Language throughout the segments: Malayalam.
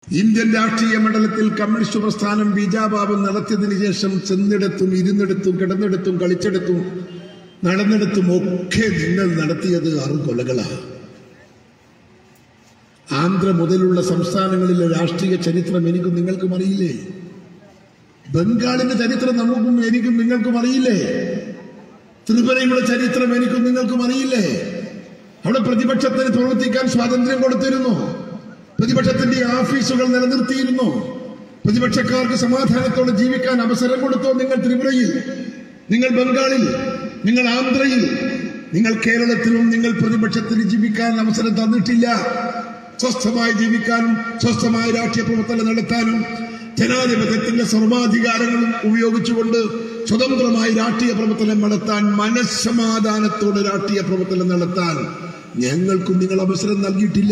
ഇന്ത്യൻ രാഷ്ട്രീയ മണ്ഡലത്തിൽ കമ്മ്യൂണിസ്റ്റ് പ്രസ്ഥാനം ബീജാപാപം നടത്തിയതിനു ശേഷം ചെന്നിടത്തും ഇരുന്നിടത്തും കിടന്നിടത്തും കളിച്ചെടുത്തും നടന്നിടത്തും ഒക്കെ നിങ്ങൾ നടത്തിയത് ആറ് കൊലകളാണ് ആന്ധ്ര മുതലുള്ള സംസ്ഥാനങ്ങളിലെ രാഷ്ട്രീയ ചരിത്രം എനിക്കും നിങ്ങൾക്കും അറിയില്ലേ ബംഗാളിന്റെ ചരിത്രം നമുക്കും എനിക്കും നിങ്ങൾക്കും അറിയില്ലേ ത്രിപുരയുടെ ചരിത്രം എനിക്കും നിങ്ങൾക്കും അറിയില്ലേ അവിടെ പ്രതിപക്ഷത്തിന് പ്രവർത്തിക്കാൻ സ്വാതന്ത്ര്യം കൊടുത്തിരുന്നു പ്രതിപക്ഷത്തിന്റെ ഓഫീസുകൾ നിലനിർത്തിയിരുന്നു പ്രതിപക്ഷക്കാർക്ക് സമാധാനത്തോടെ ജീവിക്കാൻ അവസരം കൊടുത്തോ നിങ്ങൾ ത്രിപുരയിൽ നിങ്ങൾ ബംഗാളിൽ നിങ്ങൾ ആന്ധ്രയിൽ നിങ്ങൾ കേരളത്തിലും നിങ്ങൾ പ്രതിപക്ഷത്തിന് ജീവിക്കാൻ അവസരം തന്നിട്ടില്ല സ്വസ്ഥമായി ജീവിക്കാനും സ്വസ്ഥമായ രാഷ്ട്രീയ പ്രവർത്തനം നടത്താനും ജനാധിപത്യത്തിന്റെ സർവാധികാരങ്ങളും ഉപയോഗിച്ചുകൊണ്ട് സ്വതന്ത്രമായി രാഷ്ട്രീയ പ്രവർത്തനം നടത്താൻ മനസ്സമാധാനത്തോടെ രാഷ്ട്രീയ പ്രവർത്തനം നടത്താൻ ഞങ്ങൾക്കും നിങ്ങൾ അവസരം നൽകിയിട്ടില്ല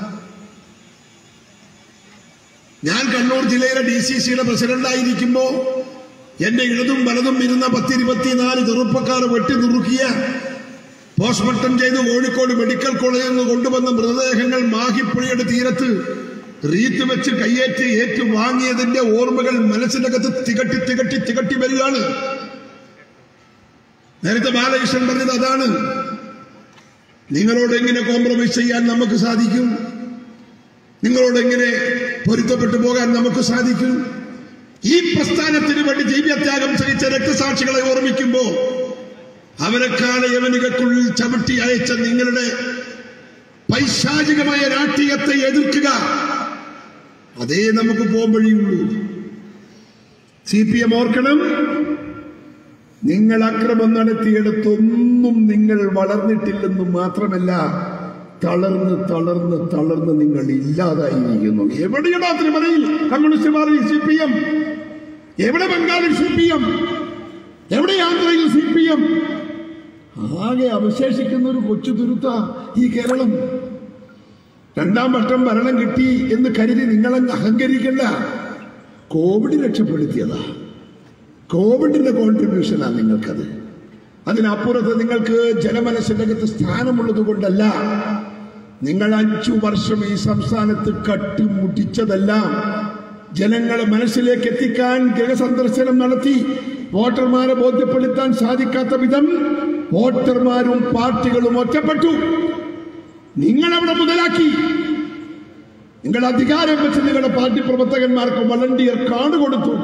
ഞാൻ കണ്ണൂർ ജില്ലയിലെ ഡി സി സിയുടെ പ്രസിഡന്റായിരിക്കുമ്പോ എന്റെ ഇടതും വലതും ഇരുന്ന പത്തിരുപത്തിനാല് ചെറുപ്പക്കാർ വെട്ടി നുറുക്കിയ പോസ്റ്റ്മോർട്ടം ചെയ്ത് കോഴിക്കോട് മെഡിക്കൽ കോളേജിൽ നിന്ന് കൊണ്ടുവന്ന മൃതദേഹങ്ങൾ മാഹിപ്പുഴയുടെ തീരത്ത് റീത്ത് വെച്ച് കയ്യേറ്റ് ഏറ്റു വാങ്ങിയതിന്റെ ഓർമ്മകൾ മനസ്സിനകത്ത് തികട്ടി തികട്ടി തികട്ടി വരികയാണ് നേരത്തെ ബാലകൃഷ്ണൻ പറഞ്ഞത് അതാണ് നിങ്ങളോട് എങ്ങനെ കോംപ്രമൈസ് ചെയ്യാൻ നമുക്ക് സാധിക്കും നിങ്ങളോട് എങ്ങനെ പൊരുത്തപ്പെട്ടു പോകാൻ നമുക്ക് സാധിക്കും ഈ പ്രസ്ഥാനത്തിന് വേണ്ടി ജീവിതത്യാഗം സഹിച്ച രക്തസാക്ഷികളെ ഓർമ്മിക്കുമ്പോ അവരെക്കാളെ യവനികൾക്കുള്ളിൽ ചവിട്ടി അയച്ച നിങ്ങളുടെ പൈശാചികമായ രാഷ്ട്രീയത്തെ എതിർക്കുക അതേ നമുക്ക് പോകാൻ വഴിയുള്ളൂ സി പി എം ഓർക്കണം നിങ്ങൾ അക്രമം നടത്തിയിടത്തൊന്നും നിങ്ങൾ വളർന്നിട്ടില്ലെന്നും മാത്രമല്ല തളർന്ന് തളർന്ന് തളർന്ന് നിങ്ങൾ ഇല്ലാതായിരിക്കുന്നു എവിടെയാണ് ത്രിപുരയിൽ communist party C P M എവിടെ ബംഗാളിൽ സി പി എം എവിടെ ആന്ധ്രയിൽ സി പി എം ആകെ അവശേഷിക്കുന്ന ഒരു കൊച്ചു തുരുത്ത ഈ കേരളം രണ്ടാം വട്ടം ഭരണം കിട്ടി എന്ന് കരുതി നിങ്ങളങ്ങ് അഹങ്കരിക്കണ്ട കോവിഡ് രക്ഷപ്പെടുത്തിയതാ കോവിഡിന്റെ കോൺട്രിബ്യൂഷനാണ് നിങ്ങൾക്കത് അതിനപ്പുറത്ത് നിങ്ങൾക്ക് ജനമനസ്സിന്റെ അകത്ത് സ്ഥാനമുള്ളത് കൊണ്ടല്ല നിങ്ങൾ അഞ്ചു വർഷം ഈ സംസ്ഥാനത്ത് കട്ടിമുട്ടിച്ചതെല്ലാം ജനങ്ങളെ മനസ്സിലേക്ക് എത്തിക്കാൻ ഗൃഹസന്ദർശനം നടത്തി വോട്ടർമാരെ ബോധ്യപ്പെടുത്താൻ സാധിക്കാത്ത വിധം വോട്ടർമാരും പാർട്ടികളും ഒറ്റപ്പെട്ടു നിങ്ങളവിടെ മുതലാക്കി നിങ്ങൾ അധികാരം വെച്ച് നിങ്ങളുടെ പാർട്ടി പ്രവർത്തകന്മാർക്ക് വളണ്ടിയർ കാർഡ് കൊടുത്തു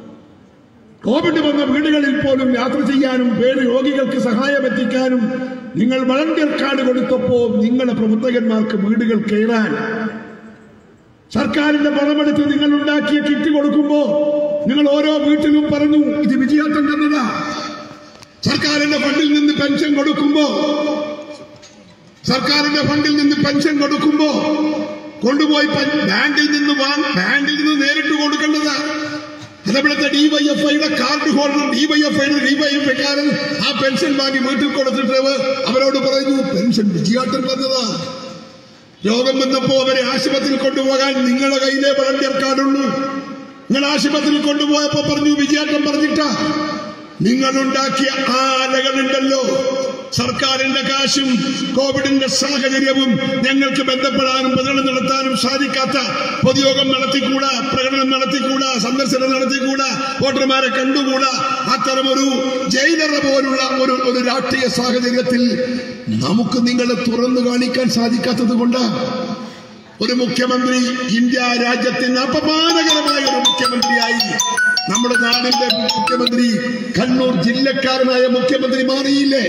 കോവിഡ് വന്ന വീടുകളിൽ പോലും യാത്ര ചെയ്യാനും പേര് രോഗികൾക്ക് സഹായം എത്തിക്കാനും നിങ്ങൾ വളണ്ടിയർ കാർഡ് കൊടുത്തപ്പോ നിങ്ങളുടെ പ്രവർത്തകന്മാർക്ക് വീടുകൾ കയറാൻ സർക്കാരിന്റെ പണമെടുത്ത് നിങ്ങൾ ഉണ്ടാക്കിയ കിറ്റ് കൊടുക്കുമ്പോ നിങ്ങൾ ഓരോ വീട്ടിലും പറഞ്ഞു ഇത് വിജയാട്ടം തന്നതാ സർക്കാരിന്റെ ഫണ്ടിൽ നിന്ന് പെൻഷൻ കൊടുക്കുമ്പോ സർക്കാരിന്റെ ഫണ്ടിൽ നിന്ന് പെൻഷൻ കൊടുക്കുമ്പോ കൊണ്ടുപോയി പ- ബാങ്കിൽ നിന്ന് വാങ്ങ ബാങ്കിൽ നിന്ന് നേരിട്ട് കൊടുക്കേണ്ടതാ അതവിടുത്തെ ഡിവൈഎഫ്ഐയുടെ കാർഡ് ഹോൾഡർ ഡിവൈഎഫ്ഐയുടെ ഡിവൈഎഫ്ഐക്കാരൻ ആ പെൻഷൻ വാങ്ങി വീട്ടിൽ കൊടുത്തിട്ട് അവരോട് പറഞ്ഞു പെൻഷൻ വിജയാട്ടം തന്നതാ രോഗം വന്നപ്പോ അവരെ ആശുപത്രിയിൽ കൊണ്ടുപോകാൻ നിങ്ങളുടെ കയ്യിലെ വളണ്ടിയർ കാർഡുള്ളൂ നിങ്ങൾ ആശുപത്രിയിൽ കൊണ്ടുപോയപ്പോ പറഞ്ഞു വിജയാട്ടം പറഞ്ഞിട്ടാ നിങ്ങളുണ്ടാക്കിയ ആലകളുണ്ടല്ലോ സർക്കാരിന്റെ കാശും കോവിഡിന്റെ സാഹചര്യവും ഞങ്ങൾക്ക് ബന്ധപ്പെടാനും പ്രകടനം നടത്താനും സാധിക്കാത്ത പൊതുയോഗം നടത്തിക്കൂടാ പ്രകടനം നടത്തിക്കൂടാ സന്ദർശനം നടത്തിക്കൂടാ വോട്ടർമാരെ കണ്ടുകൂടാ അത്തരമൊരു ജയിലറ പോലുള്ള ഒരു ഒരു രാഷ്ട്രീയ സാഹചര്യത്തിൽ നമുക്ക് നിങ്ങളെ തുറന്നു കാണിക്കാൻ സാധിക്കാത്തത് കൊണ്ടാണ് ഒരു മുഖ്യമന്ത്രി ഇന്ത്യ രാജ്യത്തിന് അപമാനകരമായ ഒരു മുഖ്യമന്ത്രിയായി നമ്മുടെ നാടിന്റെ മുഖ്യമന്ത്രി കണ്ണൂർ ജില്ലക്കാരനായ മുഖ്യമന്ത്രി മാറിയില്ലേ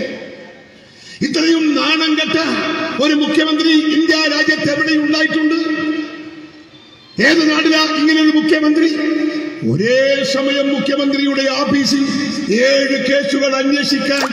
ഇത്രയും നാണം കെട്ട ഒരു മുഖ്യമന്ത്രി ഇന്ത്യ രാജ്യത്ത് എവിടെ ഉണ്ടായിട്ടുണ്ട് ഏത് നാട്ടിലാ ഇങ്ങനെ ഒരു മുഖ്യമന്ത്രി ഒരേ സമയം മുഖ്യമന്ത്രിയുടെ ഓഫീസിൽ ഏഴ് കേസുകൾ അന്വേഷിക്കാൻ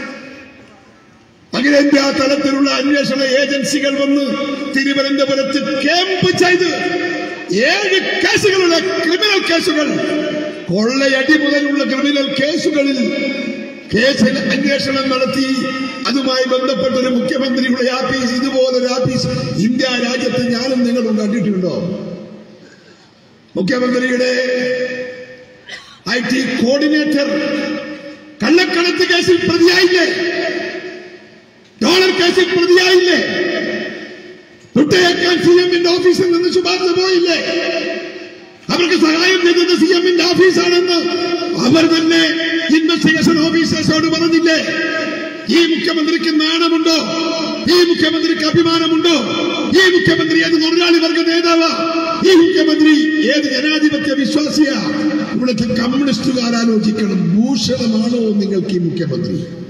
അഖിലേന്ത്യാ തലത്തിലുള്ള അന്വേഷണ ഏജൻസികൾ വന്ന് തിരുവനന്തപുരത്ത് ക്യാമ്പ് ചെയ്ത് ഏഴ് കേസുകളുള്ള ക്രിമിനൽ കേസുകൾ കൊള്ളയടി മുതലുള്ള ക്രിമിനൽ കേസുകളിൽ കേസിൽ അന്വേഷണം നടത്തി അതുമായി ബന്ധപ്പെട്ട ഒരു മുഖ്യമന്ത്രിയുടെ ആഫീസ് ഇതുപോലൊരു ആഫീസ് ഇന്ത്യ രാജ്യത്ത് ഞാനും നിങ്ങളും കണ്ടിട്ടുണ്ടോ മുഖ്യമന്ത്രിയുടെ ഐ ടി കോർഡിനേറ്റർ കള്ളക്കടത്ത് കേസിൽ പ്രതിയായില്ലേ ഡോളർ കേസിൽ പ്രതിയായില്ലേ കുട്ടയേക്കാൻ സി എമ്മിന്റെ ഓഫീസിൽ നിന്ന് ശുപാർശ പോയില്ലേ അവർക്ക് സഹായം ചെയ്തത് സി എമ്മിന്റെ ഓഫീസാണെന്ന് അവർ തന്നെ ഇൻവെസ്റ്റിഗേഷൻ ഓഫീസേഴ്സോട് പറഞ്ഞില്ലേ ഈ മുഖ്യമന്ത്രിക്ക് നാണമുണ്ടോ ഈ മുഖ്യമന്ത്രിക്ക് അഭിമാനമുണ്ടോ ഈ മുഖ്യമന്ത്രി ഏത് തൊഴിലാളി വർഗ നേതാവാ ഈ മുഖ്യമന്ത്രി ഏത് ജനാധിപത്യ വിശ്വാസിയാ ഇവിടുത്തെ കമ്മ്യൂണിസ്റ്റുകാർ ആലോചിക്കണം ഭൂഷണമാണോ നിങ്ങൾക്ക് ഈ മുഖ്യമന്ത്രി